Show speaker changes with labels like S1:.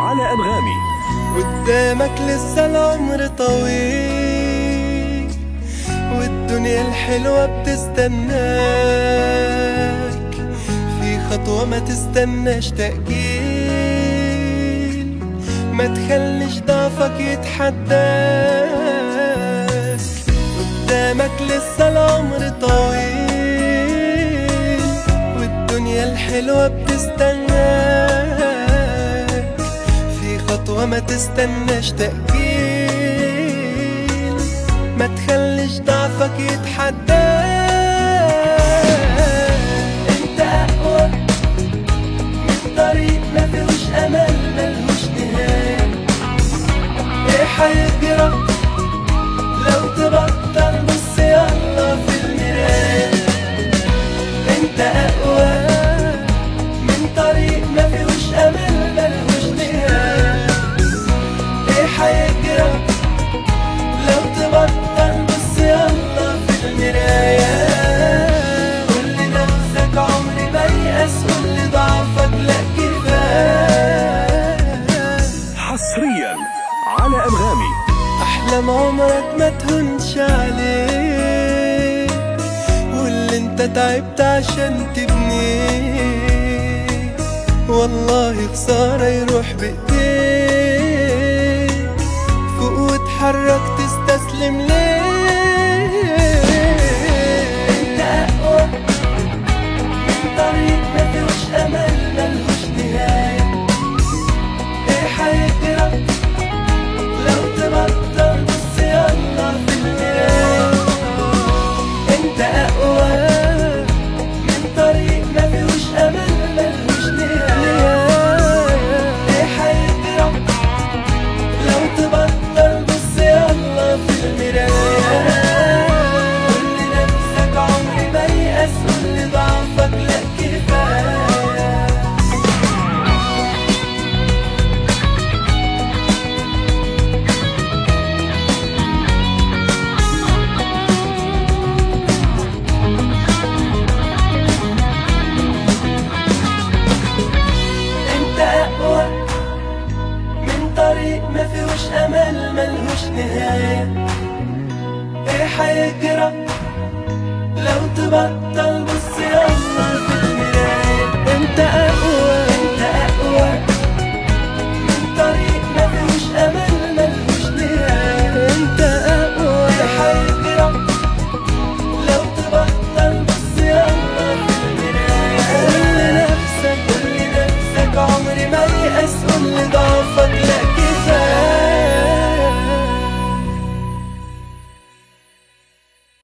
S1: على أنغامي
S2: قدامك لسه العمر طويل والدنيا الحلوة بتستناك في خطوة ما تستناش تأجيل ما تخليش ضعفك يتحداك قدامك لسه العمر طويل والدنيا الحلوة بتستناك في خطوة ما تستناش تأجيل ما تخليش ضعفك يتحداك انت أقوى من طريق ما فيهوش أمل ملهوش نهاية ايه هيجرى لو تبطل بص يلا في المراية انت اقوى من طريق ما فيهوش امل ملهوش نهاية ايه هيجرى لو تبطل بص يلا في المراية قول لنفسك عمري ما يأس قول لضعفك لا كفاية
S1: حصريا على أنغامي
S2: احلام عمرك ما تهونش عليك واللي انت تعبت عشان تبنيه والله خسارة يروح بايديك فوق واتحرك تستسلم ليه انت اقوى من طريق ما فيهوش امل ملهوش نهاية ايه هيجرى لو تبطل بص يلا في المراية انت اقوى من طريق ما فيهوش امل ملهوش نهاية ايه هيجرى لو تبطل بص يلا في المراية قول لنفسك عمري ما يأس قول لضعفك لا كفاية انت اقوى من طريق ما فيهوش امل ملهوش نهاية ايه هيجرى لو تبطل بص يلا في المراية انت اقوى انت اقوى من طريق ما فيهوش امل ملهوش نهاية انت اقوى ايه هيجرى لو تبطل بص يلا في المراية قول لنفسك قول لنفسك عمري ما يأس قول لضعفك لا